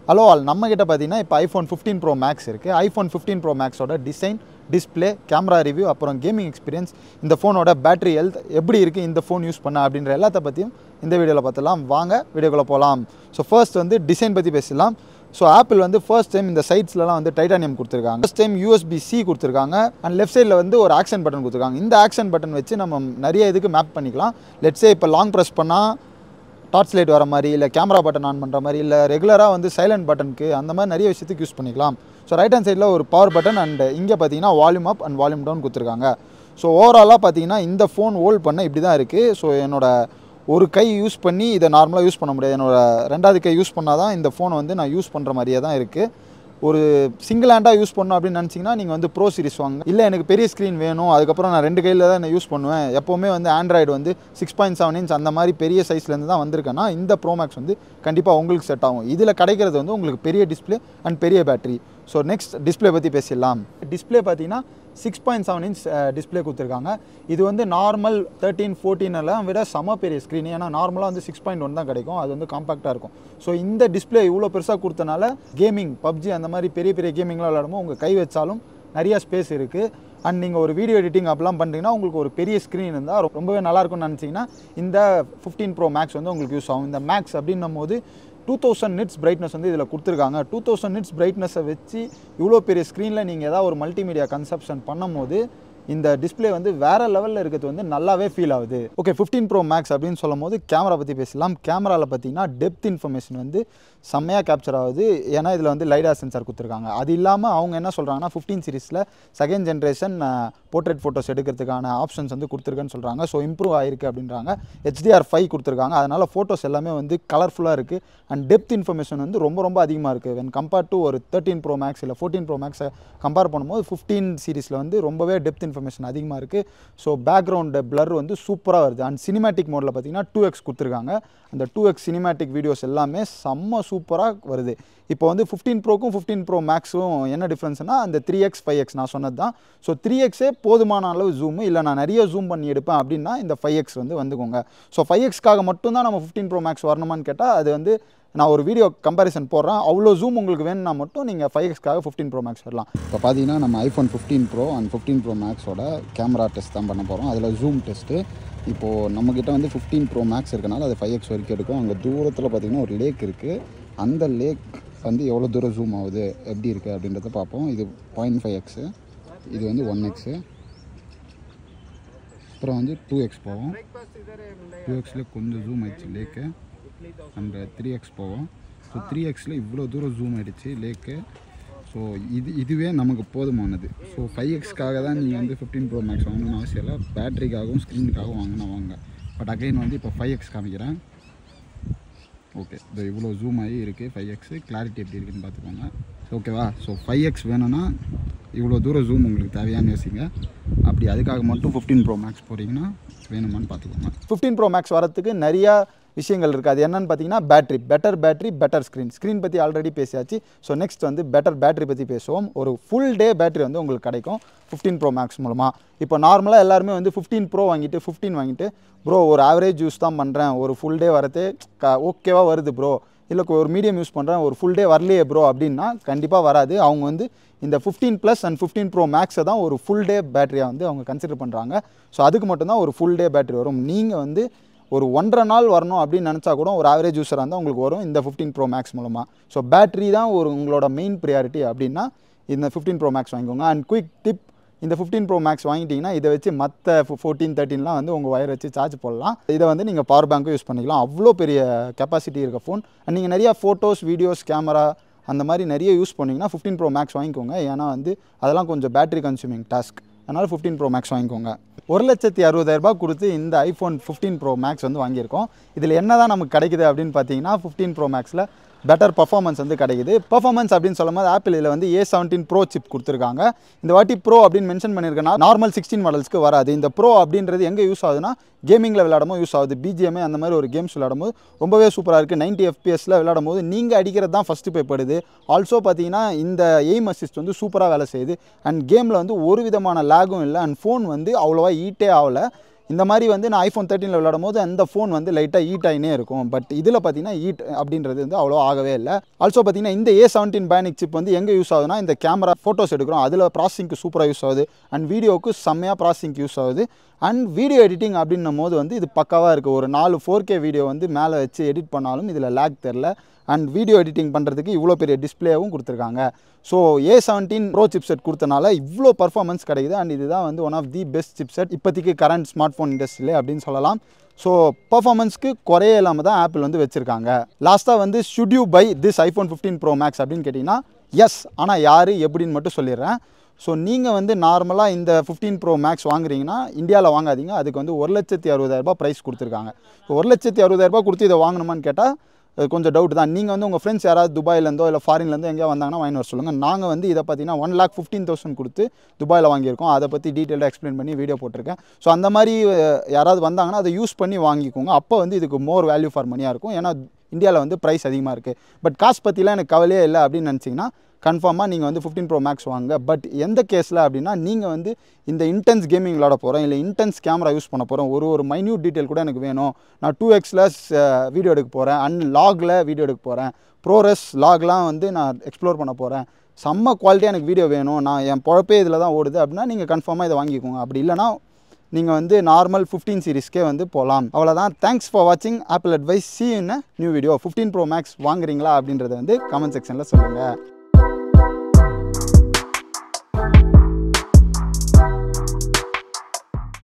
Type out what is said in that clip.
hello all நம்ம கிட்ட பார்த்தீங்கன்னா இப்போ ஐஃபோன் ஃபிஃப்டீன் ப்ரோ மேக்ஸ் இருக்குது ஐஃபோன் ஃபிஃப்டீன் ப்ரோ மேக்ஸோட டிசைன் டிஸ்ப்ளே கேமரா ரிவ்யூ அப்புறம் கேமிங் எக்ஸ்பீரியன்ஸ் இந்த ஃபோனோட பேட்டரி ஹெல்த் எப்படி இருக்குது இந்த ஃபோன் யூஸ் பண்ண அப்படின்ற எல்லாத்த பற்றியும் இந்த வீடியோவில் பார்த்துலாம் வாங்க வீடியோக்குள்ளே போகலாம் ஸோ ஃபர்ஸ்ட் வந்து டிசைன் பற்றி பேசலாம் ஸோ ஆப்பிள் வந்து ஃபர்ஸ்ட் டைம் இந்த சைட்ஸ்லலாம் வந்து டைட்டானியம் கொடுத்துருக்காங்க ஃபர்ஸ்ட் டைம் யூஎஸ்பி சி கொடுத்துருக்காங்க அண்ட் லெஃப்ட் சைடில் வந்து ஒரு ஆக்ஷன் பட்டன் கொடுத்துருக்காங்க இந்த ஆக்ஷன் பட்டன் வச்சு நம்ம நிறைய இதுக்கு மேப் பண்ணிக்கலாம் லெட்ஸே இப்போ லாங் ப்ரெஸ் பண்ணால் டார்ச் லைட் வர மாதிரி இல்லை கேமரா பட்டன் ஆன் பண்ணுற மாதிரி இல்லை ரெகுலராக வந்து சைலண்ட் பட்டனுக்கு அந்த மாதிரி நிறைய விஷயத்துக்கு யூஸ் பண்ணிக்கலாம் ஸோ ரைட் ஹேண்ட் சைடில் ஒரு பவர் பட்டன் அண்ட் இங்கே பார்த்தீங்கன்னா volume up and volume down கொடுத்துருக்காங்க ஸோ ஓவராலாக பார்த்தீங்கன்னா இந்த ஃபோன் ஹோல்ட் பண்ண இப்படி தான் இருக்குது ஸோ என்னோட ஒரு கை யூஸ் பண்ணி இதை நார்மலாக யூஸ் பண்ண முடியாது என்னோட ரெண்டாவது கை யூஸ் பண்ணால் தான் இந்த ஃபோனை வந்து நான் யூஸ் பண்ணுற மாதிரியே தான் இருக்குது ஒரு சிங்கிள் ஹேண்டாக யூஸ் பண்ணணும் அப்படின்னு நினச்சிங்கன்னா நீங்கள் வந்து ப்ரோ சீரிஸ் வாங்க இல்லை எனக்கு பெரிய ஸ்க்ரீன் வேணும் அதுக்கப்புறம் நான் ரெண்டு கையில் தான் நான் யூஸ் பண்ணுவேன் எப்போவுமே வந்து ஆண்ட்ராய்டு வந்து சிக்ஸ் பாயிண்ட் செவன் இன்ச் அந்த மாதிரி பெரிய சைஸ்லேருந்து தான் வந்திருக்கேன்னா இந்த ப்ரோ மேக்ஸ் வந்து கண்டிப்பாக உங்களுக்கு செட் ஆகும் இதில் கிடைக்கிறது வந்து உங்களுக்கு பெரிய டிஸ்ப்ளே அண்ட் பெரிய பேட்டரி ஸோ நெக்ஸ்ட் டிஸ்ப்ளே பற்றி பேசிடலாம் டிஸ்ப்ளே பார்த்தீங்கன்னா six point seven inch display கொடுத்துருக்காங்க இது வந்து நார்மல் தேர்ட்டீன் ஃபோர்டீன் எல்லாம் விட செம பெரிய ஸ்க்ரீன் ஏன்னா நார்மலாக வந்து சிக்ஸ் பாயிண்ட் ஒன் தான் கிடைக்கும் அது வந்து காம்பாக்டாக இருக்கும் ஸோ இந்த டிஸ்ப்ளே இவ்வளோ பெருசாக கொடுத்தனால கேமிங் பப்ஜி அந்த மாதிரி பெரிய பெரிய கேமிங்லாம் விளையாடும்போது உங்கள் கை வச்சாலும் நிறைய ஸ்பேஸ் இருக்குது அண்ட் நீங்கள் ஒரு வீடியோ எடிட்டிங் அப்படிலாம் பண்ணுறீங்கன்னா உங்களுக்கு ஒரு பெரிய ஸ்க்ரீன் இருந்தால் ரொம்பவே நல்லாயிருக்கும்னு நினச்சிங்கன்னா இந்த ஃபிஃப்டீன் ப்ரோ மேக்ஸ் வந்து உங்களுக்கு யூஸ் ஆகும் இந்த மேக்ஸ் அப்படின்னும் போது டூ தௌசண்ட் நிட்ஸ் பிரைட்னஸ் வந்து இதில் கொடுத்துருக்காங்க டூ தௌசண்ட் நிட்ஸ் பிரைட்னஸை வச்சு இவ்வளோ பெரிய ஸ்க்ரீனில் நீங்கள் ஏதாவது ஒரு மல்டிமீடியா கன்சப்ஷன் பண்ணும்போது இந்த டிஸ்ப்ளே வந்து வேறு லெவலில் இருக்கிறது வந்து நல்லாவே ஃபீல் ஆகுது ஓகே ஃபிஃப்டீன் ப்ரோ மேக்ஸ் அப்படின்னு சொல்லும் போது கேமரா பற்றி பேசலாம் கேமராவில் பார்த்தீங்கன்னா டெப்த் இன்ஃபர்மேஷன் வந்து செம்மையாக கேப்சர் ஆகுது ஏன்னா இதில் வந்து லைடா சென்சார் கொடுத்துருக்காங்க அது இல்லாமல் அவங்க என்ன சொல்கிறாங்கன்னா ஃபிஃப்டீன் சீரிஸில் செகண்ட் ஜென்ரேஷன் போர்ட்ரேட் ஃபோட்டோஸ் எடுக்கிறதுக்கான ஆப்ஷன்ஸ் வந்து கொடுத்துருக்குன்னு சொல்கிறாங்க ஸோ இம்ப்ரூவ் ஆயிருக்கு அப்படின்றாங்க ஹெச்டிஆர் ஃபைவ் கொடுத்துருக்காங்க அதனால் ஃபோட்டோஸ் எல்லாமே வந்து கலர்ஃபுல்லாக இருக்குது அண்ட் டெப்த் இன்ஃபர்மேஷன் வந்து ரொம்ப ரொம்ப அதிகமாக இருக்குது வென் கம்பேர்ட் டு ஒரு தேர்ட்டின் ப்ரோ மேக்ஸ் இல்லை ஃபோர்டீன் ப்ரோ மேக்ஸை கம்பேர் பண்ணும்போது ஃபிஃப்டீன் சீரிஸில் வந்து ரொம்பவே டெப்த் இன்ஃபர்மேஷன் அதிகமாக இருக்குது ஸோ பேக்ரவுண்டு பிளர் வந்து சூப்பராக வருது அண்ட் சினிமேட்டிக் மோடில் பார்த்தீங்கன்னா டூ எக்ஸ் கொடுத்துருக்காங்க அந்த டூ எக்ஸ் சினிமேட்டிக் வீடியோஸ் எல்லாமே செம்ம சூப்பராக வருது இப்போ வந்து ஃபிஃப்டீன் ப்ரோக்கும் ஃபிஃப்டீன் ப்ரோ மேக்ஸும் என்ன டிஃப்ரென்ஸ்னால் அந்த த்ரீ எக்ஸ் ஃபைவ் எக்ஸ் நான் சொன்னது தான் ஸோ த்ரீ எக்ஸே போதுமான அளவு ஜூமு இல்லை நான் நிறைய ஜூம் பண்ணி எடுப்பேன் அப்படின்னா இந்த ஃபைவ் எக்ஸ் வந்து வந்துக்கோங்க ஸோ ஃபைவ் எக்ஸ்க்காக மட்டும்தான் நம்ம ஃபிஃப்டீன் ப்ரோ மேக்ஸ் வரணுமான்னு கேட்டால் அது வந்து நான் ஒரு வீடியோ கம்பேரிசன் போடுறேன் அவ்வளோ ஜூம் உங்களுக்கு வேணும்னா மட்டும் நீங்கள் ஃபைவ் எக்ஸ்க்காக ஃபிஃப்டீன் ப்ரோ மேக்ஸ் வரலாம் இப்போ பார்த்தீங்கன்னா நம்ம iPhone fifteen pro and fifteen pro மேக்ஸோட கேமரா டெஸ்ட் தான் பண்ண போகிறோம் அதில் ஜூம் டெஸ்ட்டு இப்போது நம்மக்கிட்ட வந்து ஃபிஃப்டீன் ப்ரோ மேக்ஸ் இருக்கனால அது ஃபைவ் எக்ஸ் வரைக்கும் எடுக்கும் அங்கே தூரத்தில் பார்த்தீங்கன்னா ஒரு லேக் இருக்குது அந்த லேக் வந்து எவ்வளோ தூரம் ஜூம் ஆகுது எப்படி இருக்குது அப்படின்றத பார்ப்போம் இது பாயிண்ட் ஃபைவ் எக்ஸு இது வந்து ஒன் எக்ஸு அப்புறம் வந்து டூ எக்ஸ் போவோம் டூ எக்ஸில் கொஞ்சம் ஜூம் ஆயிடுச்சு லேக்கு அண்ட் த்ரீ எக்ஸ் போவோம் ஸோ த்ரீ எக்ஸில் இவ்வளோ தூரம் ஜூம் ஆயிடுச்சு லேக்கு ஸோ இது இதுவே நமக்கு போதுமானது ஸோ ஃபைவ் எக்ஸ்க்காக தான் நீங்கள் வந்து ஃபிஃப்டீன் ப்ரோ மேக்ஸ் வாங்கணும்னு அவசியம் இல்லை பேட்டரிக்காகவும் ஸ்க்ரீனுக்காகவும் வாங்கினா வாங்க பட் அகைன் வந்து இப்போ ஃபைவ் எக்ஸ் காமிக்கிறேன் ஓகே இது இவ்வளோ ஜூம் ஆகி இருக்குது ஃபைவ் எக்ஸு கிளாரிட்டி எப்படி இருக்குன்னு பார்த்துக்கோங்க ஓகேவா ஸோ ஃபைவ் எக்ஸ் வேணும்னா இவ்வளோ தூரம் ஜூம் உங்களுக்கு தேவையான்னு யோசிங்க அப்படி அதுக்காக மட்டும் ஃபிஃப்டீன் ப்ரோ மேக்ஸ் போகிறீங்கன்னா வேணுமான்னு பார்த்துக்கோங்க ஃபிஃப்டீன் ப்ரோ மேக்ஸ் வரத்துக்கு நிறையா விஷயங்கள் இருக்குது அது என்னன்னு பார்த்தீங்கன்னா battery better battery better screen screen பற்றி ஆல்ரெடி பேசியாச்சு ஸோ நெக்ஸ்ட் வந்து பெட்டர் பேட்டரி பற்றி பேசுவோம் ஒரு ஃபுல் டே பேட்டரி வந்து உங்களுக்கு கிடைக்கும் ஃபிஃப்டீன் ப்ரோ மேக்ஸ் மூலமாக இப்போ நார்மலாக எல்லாருமே வந்து ஃபிஃப்டீன் ப்ரோ வாங்கிட்டு ஃபிஃப்டீன் வாங்கிட்டு ப்ரோ ஒரு ஆவரேஜ் யூஸ் தான் பண்ணுறேன் ஒரு ஃபுல் டே வரதே க ஓகேவாக வருது ப்ரோ இல்லை ஒரு மீடியம் யூஸ் பண்ணுறேன் ஒரு ஃபுல் டே வரலையே ப்ரோ அப்படின்னா கண்டிப்பாக வராது அவங்க வந்து இந்த fifteen plus and fifteen pro மேக்ஸை தான் ஒரு ஃபுல் டே பேட்டரியாக வந்து அவங்க கன்சிடர் பண்ணுறாங்க ஸோ அதுக்கு மட்டும்தான் ஒரு ஃபுல் டே பேட்டரி வரும் நீங்கள் வந்து ஒரு ஒன்றரை நாள் வரணும் அப்படின்னு நினச்சா கூட ஒரு ஆவரேஜ் யூஸராக இருந்தால் உங்களுக்கு வரும் இந்த ஃபிஃப்டீன் ப்ரோ மேக்ஸ் மூலமாக ஸோ பேட்டரி தான் ஒரு உங்களோட மெயின் ப்ரியாரிட்டி அப்படின்னா இந்த ஃபிஃப்டீன் ப்ரோ மேக்ஸ் வாங்கிக்கோங்க அண்ட் குயிக் டிப் இந்த ஃபிஃப்டீன் ப்ரோ மேக்ஸ் வாங்கிட்டீங்கன்னா இதை வச்சு மற்ற ஃபோர்டீன் தேர்ட்டின்லாம் வந்து உங்கள் ஒயர் வச்சு சார்ஜ் போடலாம் இதை வந்து நீங்கள் பவர் பேங்க்கும் யூஸ் பண்ணிக்கலாம் அவ்வளோ பெரிய கெப்பாசிட்டி இருக்க ஃபோன் அண்ட் நீங்கள் நிறையா ஃபோட்டோஸ் வீடியோஸ் கேமரா அந்த மாதிரி நிறைய யூஸ் பண்ணிங்கன்னா ஃபிஃப்டீன் ப்ரோ மேக்ஸ் வாங்கிக்கோங்க ஏன்னா வந்து அதெல்லாம் கொஞ்சம் பேட்டரி கன்சூமிங் டாஸ்க் அதனால் ஃபிஃப்டீன் ப்ரோ மேக்ஸ் வாங்கிக்கோங்க ஒரு லட்சத்தி அறுபதாயிரரூபா கொடுத்து இந்த ஐஃபோன் ஃபிஃப்டீன் ப்ரோ மேக்ஸ் வந்து வாங்கியிருக்கோம் இதில் என்ன தான் நமக்கு கிடைக்குது அப்படின்னு பார்த்தீங்கன்னா ஃபிஃப்டீன் ப்ரோ மேக்ஸில் பெட்டர் பர்ஃபார்மன்ஸ் வந்து கிடைக்குது பர்ஃபார்மன்ஸ் அப்படின்னு சொல்லும்போது ஆப்பிள் இதில் வந்து ஏ செவன்டீன் ப்ரோ சிப் கொடுத்துருக்காங்க இந்த வாட்டி ப்ரோ அப்படின்னு மென்ஷன் பண்ணியிருக்கேன்னா நார்மல் சிக்ஸ்டீன் மாடல்ஸ்க்கு வராது இந்த ப்ரோ அப்படின்றது எங்கே யூஸ் ஆகுதுன்னா கேமிங்கில் விளையாடும் யூஸ் ஆகுது பிஜிஎம்ஏ அந்த மாதிரி ஒரு கேம்ஸ் விளையாடும் போது ரொம்பவே சூப்பராக இருக்குது நைன்ட்டி எஃப்பிஎஸில் விளையாடும் போது நீங்கள் அடிக்கிறது தான் ஃபஸ்ட்டு போய் படுது ஆல்சோ பார்த்தீங்கன்னா இந்த எய்ம் அசிஸ்ட் வந்து சூப்பராக வேலை செய்யுது அண்ட் கேமில் வந்து ஒரு விதமான லேகும் இல்லை அண்ட் ஃபோன் வந்து அவ்வளோவா ஈட்டே ஆகலை இந்த மாதிரி வந்து நான் ஐஃபோன் தேர்ட்டினில் விளையாடும் போது அந்த ஃபோன் வந்து லைட்டாக ஹீட் ஆகினே இருக்கும் பட் இதில் பார்த்தீங்கன்னா ஹீட் அப்படின்றது வந்து அவ்வளோ ஆகவே இல்லை ஆல்சோ பார்த்தீங்கன்னா இந்த ஏ செவன்டீன் பேனிக் சிப் வந்து எங்கே யூஸ் ஆகுதுன்னா இந்த கேமரா ஃபோட்டோஸ் எடுக்கிறோம் அதில் ப்ராசஸிங்க்கு சூப்பராக யூஸ் ஆகுது அண்ட் வீடியோவுக்கு செம்மையாக ப்ராசஸிங்க்கு யூஸ் ஆகுது அண்ட் வீடியோ எடிட்டிங் அப்படின்னும் போது வந்து இது பக்காவாக இருக்குது ஒரு நாலு ஃபோர் கே வீடியோ வந்து மேலே வச்சு எடிட் பண்ணாலும் இதில் லேக் தெரில அண்ட் வீடியோ எடிட்டிங் பண்ணுறதுக்கு இவ்வளோ பெரிய டிஸ்பிளேவும் கொடுத்துருக்காங்க so A seventeen pro chipset கொடுத்தனால இவ்வளோ பர்ஃபார்மன்ஸ் கிடைக்குது அண்ட் இதுதான் வந்து one of the best chipset இப்போதைக்கு கரண்ட் ஸ்மார்ட் ஃபோன் இண்டஸ்ட்ரியிலே அப்படின்னு சொல்லலாம் ஸோ பர்ஃபார்மன்ஸ்க்கு குறைய இல்லாமல் தான் ஆப்பிள் வந்து வச்சுருக்காங்க லாஸ்ட்டாக வந்து should you buy this iPhone fifteen pro max அப்படின்னு கேட்டிங்கன்னா எஸ் ஆனால் யார் எப்படின்னு மட்டும் சொல்லிடுறேன் ஸோ நீங்கள் வந்து நார்மலாக இந்த ஃபிஃப்டீன் ப்ரோ மேக்ஸ் வாங்குறீங்கன்னா இந்தியாவில் வாங்காதீங்க அதுக்கு வந்து ஒரு லட்சத்தி அறுபதாயிரரூபா ப்ரைஸ் கொடுத்துருக்காங்க ஸோ ஒரு லட்சத்தி அறுபதாயிரரூபா கொடுத்து இதை வாங்கணுமான்னு கேட்டால் அது கொஞ்சம் டவுட் தான் நீங்கள் வந்து உங்கள் ஃப்ரெண்ட்ஸ் யாராவது துபாயிலேருந்தோ இல்லை ஃபாரின்லேருந்தோ எங்கேயா வந்தாங்கன்னா வாங்கி வர சொல்லுங்கள் நாங்கள் வந்து இதை பார்த்தீங்கன்னா ஒன் லேக் ஃபிஃப்டீன் தௌசண்ட் கொடுத்து துபாயில் வாங்கியிருக்கோம் அதை பற்றி டீட்டெயிலாக எக்ஸ்பிளைன் பண்ணி வீடியோ போட்டிருக்கேன் ஸோ அந்த மாதிரி அஹ், யாராவது வந்தாங்கன்னா அதை யூஸ் பண்ணி வாங்கிக்கோங்க அப்போ வந்து இதுக்கு மோர் வேல்யூ ஃபார் மணியாக இருக்கும் ஏன்னா இந்தியாவில் வந்து ப்ரைஸ் அதிகமாக இருக்குது பட் காசு பற்றிலாம் எனக்கு கவலையே இல்லை அப்படின்னு நினச்சிங்கன்னா கன்ஃபார்மாக நீங்கள் வந்து ஃபிஃப்டீன் ப்ரோ மேக்ஸ் வாங்க பட் எந்த கேஸில் அப்படின்னா நீங்கள் வந்து இந்த இன்டென்ஸ் கேமிங் விளாட போகிறோம் இல்லை இன்டென்ஸ் கேமரா யூஸ் பண்ண போகிறோம் ஒரு ஒரு மைன்யூட் டீட்டெயில் கூட எனக்கு வேணும் நான் டூ எக்ஸில் வீடியோ எடுக்க போகிறேன் அண்ட் லாகில் வீடியோ எடுக்க போகிறேன் ப்ரோரஸ் லாக்லாம் வந்து நான் எக்ஸ்ப்ளோர் பண்ண போகிறேன் செம்ம குவாலிட்டியாக எனக்கு வீடியோ வேணும் நான் என் பொழப்பே இதில் தான் ஓடுது அப்படின்னா நீங்கள் கன்ஃபார்மாக இதை வாங்கிக்கோங்க அப்படி இல்லைனா நீங்கள் வந்து நார்மல் ஃபிஃப்டீன் சீரிஸ்க்கே வந்து போகலாம் அவ்வளோதான் தேங்க்ஸ் ஃபார் வாட்சிங் Apple advice see in new video fifteen pro max வாங்குறீங்களா அப்படின்றத வந்து கமெண்ட் செக்ஷனில் சொல்லுங்கள்